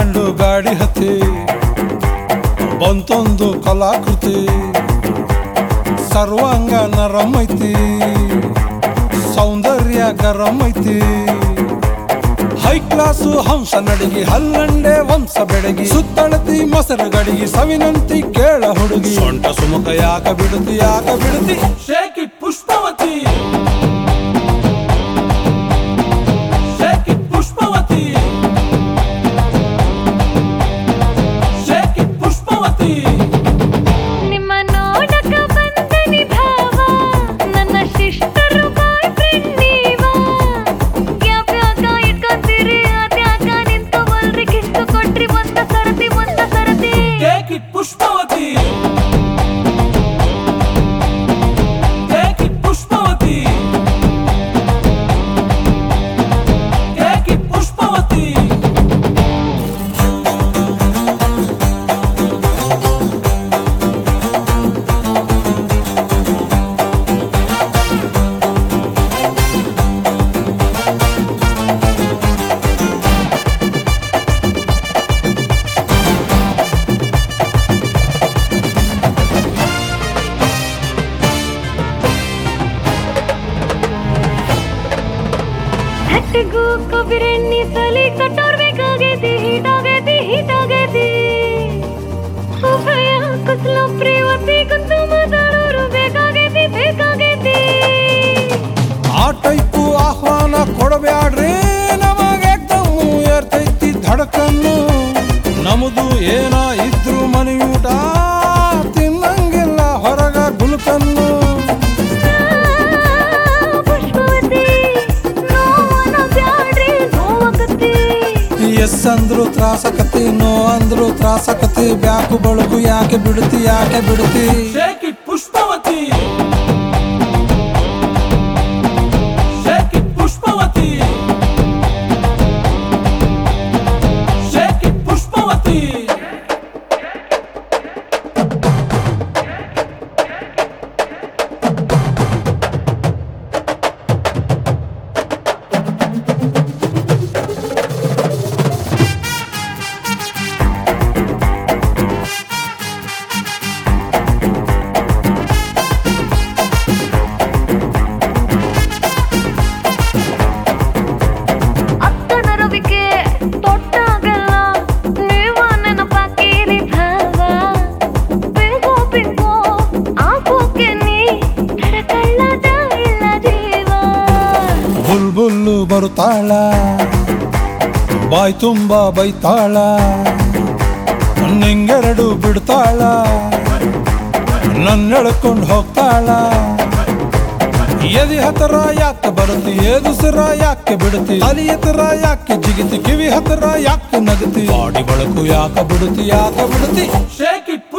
band ಗಾಡಿ ಹತ್ತಿ ಬಂತೊಂದು ಕಲಾಕೃತಿ ಸರ್ವಾಂಗ ನರಂ ಐತಿ ಸೌಂದರ್ಯ ಗರಂ ಐತಿ ಹೈ ಕ್ಲಾಸು ಹಂಸ ನಡಿಗೆ ಹಲ್ಲಂಡೆ ವಂಶ ಬೆಡಗಿ ಸುತ್ತಳತಿ ಮೊಸರು ಗಡಿಗೆ ಸವಿನಂತಿ ಕೇಳ ಹುಡುಗಿ ಸೊಂಟ ಸುಮುಖ ಯಾಕ ಬಿಡುತ್ತಿ ಯಾಕ ಬಿಡುತ್ತಿ shake it Pushpavati shake it Pushpavati shake it Pushpavati ನಿಮ್ಮ ನೋಡಕ ಬಂದನಿ ಭಾವ ನನ್ನ ಶಿಷ್ಟರು ಬಾಯ್ ಫ್ರೆಂಡ್ ನೀವ ಯಾವ್ಯಾಕ ಇಟ್ಕೊಂತೀರಿ ಅದ್ಯಾಕ ನಿಂತವಲ್ರಿ ಕಿತ್ತು ಕೊಟ್ರಿ ಒಂದ ಸರತಿ ಒಂದ ಸರತಿ Take it ಪುಷ್ಪವತಿ Take it ಪುಷ್ಪವತಿ Take it ಪುಷ್ಪವತಿ ಹಟ್ಟಿಗೂ ಕೊಬ್ಬಿರೆಣ್ಣಿ ಸಲಿ ಕಟ್ಟೋರ್ ಬೇಕಾಗೈತಿ ಹೀಟಾಗೈತಿ ಹೀಟಾಗೈತಿ ಉಭಯ ಕುಸ್ಲು ಪ್ರೇವತಿ ಕುಂತು ಮಾತಾಡೋರು ಬೇಕಾಗೈತಿ ಬೇಕಾಗೈತಿ ಆ ಟೈಪು ಆಹ್ವಾನ ಕೊಡಬ್ಯಾಡ್ರಿ ನಮಗೆ ದಮ್ಮು ಏರ್ತೈತಿ ಧಡಕನ್ನು ನಮ್ದು ಏನ ಇದ್ರು ಮನೆಯೂಟ ತಿನ್ನಂಗಿಲ್ಲ ಹೊರಗ ಗುಲ್ಕನ್ನು ಪುಷ್ಪವತಿ ನೋವನ ಬ್ಯಾಡ್ರಿ ನೋವಾಗತ್ತಿ ಎಸ್ ಅಂದ್ರು ತ್ರಾಸಕತಿ ನೋ ಅಂದ್ರು ತ್ರಾಸಕತಿ ಬ್ಯಾಕು ಬಳಗು ಯಾಕೆ ಬಿಡುತ್ತಿ ಯಾಕೆ ಬಿಡುತ್ತಿ shake it Pushpavati shake it Pushpavati shake it Pushpavati ಅಕ್ಕನ ರವಿಕೆ ತೊಟ್ಟಾಗಲ್ಲ ನೀವ ನೆನಪಾಕಿರಿ ಭಾವ ಬಿಂಗೋ ಬಿಂಗೋ ಆಗೋಕೆ ನೀ ನಡಕಳ್ಳದ ಇಲ್ಲ ಜೀವ ಬುಲ್ ಬುಲ್ಲು ಬರುತ್ತಾಳ ಬಾಯ್ ತುಂಬ ಬೈತಾಳ ನಿಂಗೆರಡು ಬಿಡ್ತಾಳ ನನ್ನ ಎಳ್ಕೊಂಡು ಹೋಗ್ತಾಳ ಎದಿ ಹತ್ರ ಯಾಕೆ ಬರುತ್ತಿ ಏದುಸಿರ ಯಾಕೆ ಬಿಡುತ್ತಿ ಅಲಿ ಹತ್ರ ಯಾಕೆ ಜಿಗಿತಿ ಕಿವಿ ಹತ್ರ ಯಾಕೆ ನಗತಿ ಬಾಡಿ ಬಳಕು ಯಾಕೆ ಬಿಡುತ್ತಿ ಯಾಕೆ ಬಿಡುತ್ತಿ ಶೇಕ್ ಇಟ್